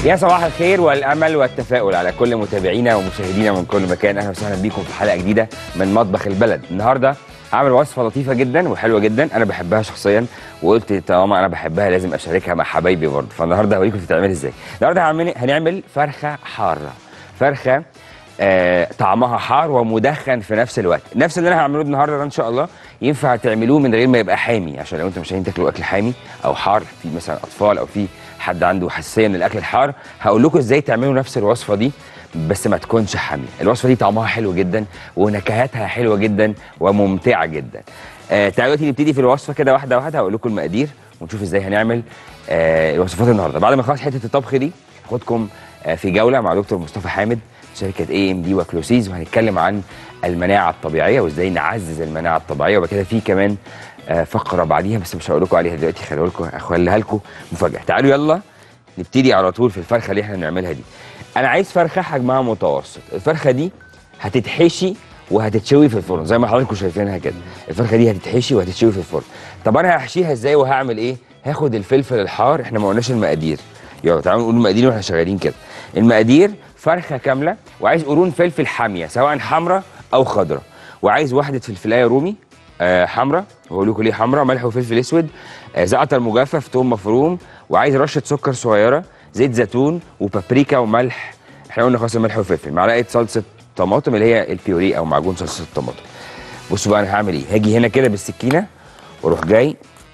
يا صباح الخير والامل والتفاؤل على كل متابعينا ومشاهدينا من كل مكان اهلا وسهلا بيكم في حلقه جديده من مطبخ البلد النهارده هعمل وصفه لطيفه جدا وحلوه جدا انا بحبها شخصيا وقلت طالما انا بحبها لازم اشاركها مع حبايبي برضه فالنهارده هوريكم بتتعمل ازاي النهارده هعمل هنعمل فرخه حاره فرخه آه طعمها حار ومدخن في نفس الوقت نفس اللي انا هعمله النهارده ده ان شاء الله ينفع تعملوه من غير ما يبقى حامي عشان لو انتم مش عايزين تاكلوا اكل حامي او حار في مثلا اطفال او في حد عنده حساسيه من الاكل الحار هقول لكم ازاي تعملوا نفس الوصفه دي بس ما تكونش حاميه الوصفه دي طعمها حلو جدا ونكهاتها حلوه جدا وممتعه جدا آه تعالوا دلوقتي نبتدي في الوصفه كده واحده واحده هقول لكم المقادير ونشوف ازاي هنعمل آه الوصفات النهارده بعد ما نخلص حته الطبخ دي هاخدكم آه في جوله مع دكتور مصطفى حامد شركه اي ام دي وكلوسيز وهنتكلم عن المناعه الطبيعيه وازاي نعزز المناعه الطبيعيه وبعد كده في كمان آه فقره بعديها بس مش هقول لكم عليها دلوقتي خلوا لكم اخليها لكم مفاجاه تعالوا يلا نبتدي على طول في الفرخه اللي احنا بنعملها دي انا عايز فرخه حجمها متوسط الفرخه دي هتتحشي وهتتشوي في الفرن زي ما حضراتكم شايفينها كده الفرخه دي هتتحشي وهتتشوي في الفرن طب انا هحشيها ازاي وهعمل ايه هاخد الفلفل الحار احنا ما قلناش المقادير يلا تعالوا نقول المقادير واحنا شغالين كده المقادير فرخه كامله وعايز قرون فلفل حاميه سواء حمراء او خضراء وعايز واحده فلفلايه رومي آه حمراء وهقول لكم ليه حمراء ملح وفلفل اسود آه زعتر مجفف توم مفروم وعايز رشه سكر صغيره زيت زيتون وبابريكا وملح احنا قلنا خلاص الملح والفلفل معلقه صلصه طماطم اللي هي البيوري او معجون صلصه الطماطم بصوا بقى انا هعمل ايه هاجي هنا كده بالسكينه واروح جاي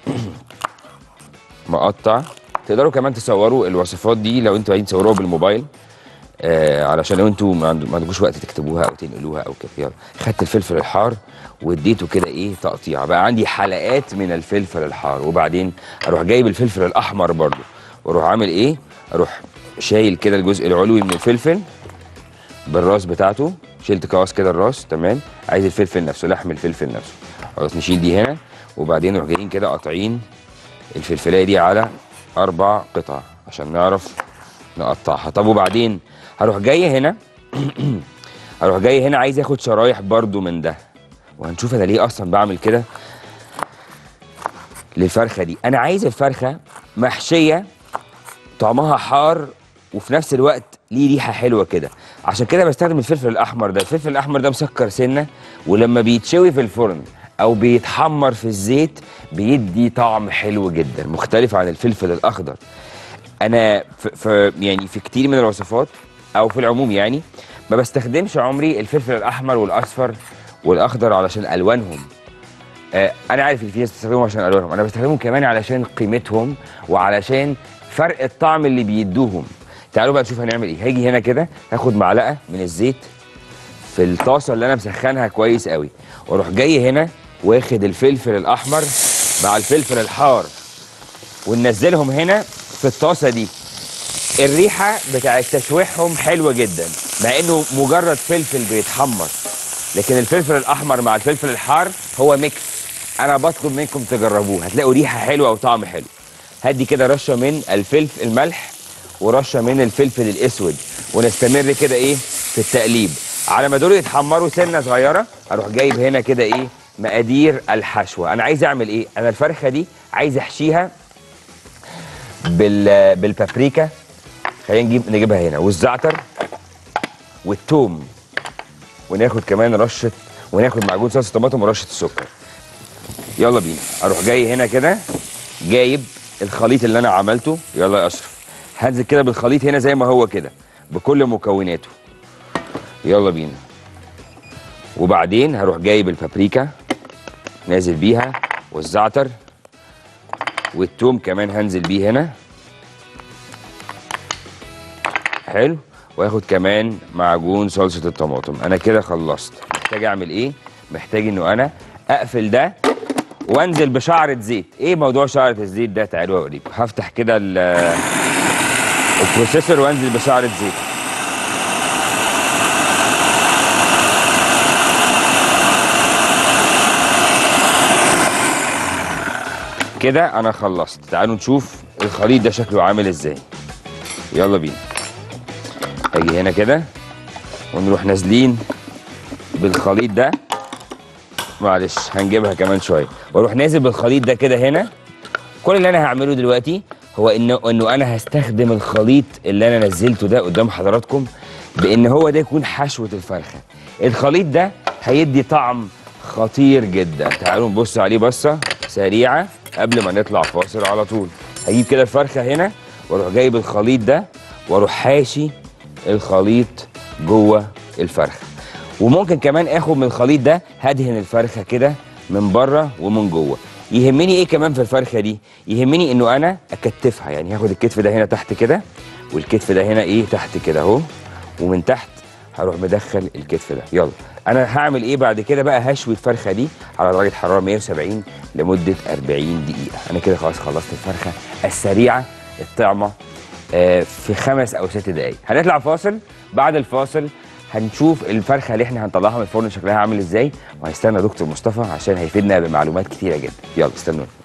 مقطع تقدروا كمان تصوروا الوصفات دي لو انتوا عايزين تصوروها بالموبايل آه علشان لو انتوا ما عندو- ما عندكوش وقت تكتبوها او تنقلوها او كده يلا خدت الفلفل الحار واديته كده ايه تقطيع بقى عندي حلقات من الفلفل الحار وبعدين اروح جايب الفلفل الاحمر برضو واروح عامل ايه اروح شايل كده الجزء العلوي من الفلفل بالراس بتاعته شلت كواس كده الراس تمام عايز الفلفل نفسه لحم الفلفل نفسه خلاص نشيل دي هنا وبعدين نروح جايين كده قاطعين الفلفلايه دي على اربع قطع عشان نعرف نقطعها طب وبعدين هروح جاي هنا هروح جاي هنا عايز اخد شرايح برضو من ده وهنشوف انا ليه اصلا بعمل كده للفرخه دي انا عايز الفرخه محشيه طعمها حار وفي نفس الوقت ليه ريحه حلوه كده عشان كده بستخدم الفلفل الاحمر ده الفلفل الاحمر ده مسكر سنه ولما بيتشوي في الفرن او بيتحمر في الزيت بيدي طعم حلو جدا مختلف عن الفلفل الاخضر انا في, في يعني في كتير من الوصفات او في العموم يعني ما بستخدمش عمري الفلفل الاحمر والاصفر والاخضر علشان الوانهم آه، انا عارف ان في ناس بتستخدمهم عشان الوانهم انا بستخدمهم كمان علشان قيمتهم وعلشان فرق الطعم اللي بيدوهم تعالوا بقى نشوف هنعمل ايه هاجي هنا كده هاخد معلقه من الزيت في الطاسه اللي انا مسخنها كويس قوي واروح جاي هنا واخد الفلفل الاحمر مع الفلفل الحار وننزلهم هنا في الطاسه دي الريحه بتاعت تشويحهم حلوه جدا مع انه مجرد فلفل بيتحمر لكن الفلفل الاحمر مع الفلفل الحار هو ميكس انا بطلب منكم تجربوه هتلاقوا ريحه حلوه وطعم حلو هدي كده رشه من الفلفل الملح ورشه من الفلفل الاسود ونستمر كده ايه في التقليب على ما دول يتحمروا سنه صغيره اروح جايب هنا كده ايه مقادير الحشوه انا عايز اعمل ايه انا الفرخه دي عايز احشيها بال بالبابريكا خلينا نجيب نجيبها هنا والزعتر والثوم وناخد كمان رشه وناخد معجون صلصه طماطم ورشه السكر يلا بينا اروح جاي هنا كده جايب الخليط اللي انا عملته يلا يا اشرف هنزل كده بالخليط هنا زي ما هو كده بكل مكوناته يلا بينا وبعدين هروح جايب البابريكا نازل بيها والزعتر والثوم كمان هنزل بيه هنا حلو واخد كمان معجون صلصه الطماطم انا كده خلصت محتاج اعمل ايه محتاج انه انا اقفل ده وانزل بشعره زيت ايه موضوع شعره الزيت ده تعالوا اوريكم هفتح كده ال- البروسيسور وانزل بشعره زيت كده انا خلصت تعالوا نشوف الخليط ده شكله عامل ازاي يلا بينا اجي هنا كده ونروح نازلين بالخليط ده معلش هنجيبها كمان شويه واروح نازل بالخليط ده كده هنا كل اللي انا هعمله دلوقتي هو انه انه انا هستخدم الخليط اللي انا نزلته ده قدام حضراتكم بان هو ده يكون حشوه الفرخه الخليط ده هيدي طعم خطير جدا تعالوا نبص عليه بصه سريعه قبل ما نطلع فاصل على طول هجيب كده الفرخه هنا واروح جايب الخليط ده واروح حاشي الخليط جوه الفرخه وممكن كمان اخد من الخليط ده هدهن الفرخه كده من بره ومن جوه يهمني ايه كمان في الفرخه دي يهمني انه انا اكتفها يعني هاخد الكتف ده هنا تحت كده والكتف ده هنا ايه تحت كده اهو ومن تحت هروح مدخل الكتف ده يلا انا هعمل ايه بعد كده بقى هشوي الفرخه دي على درجه حراره 170 لمده 40 دقيقه انا كده خلاص خلصت الفرخه السريعه الطعمه آه، في خمس او ست دقائق هنطلع فاصل بعد الفاصل هنشوف الفرخه اللي احنا هنطلعها من الفرن شكلها عامل ازاي وهيستنى دكتور مصطفى عشان هيفيدنا بمعلومات كتيره جدا يلا استنونا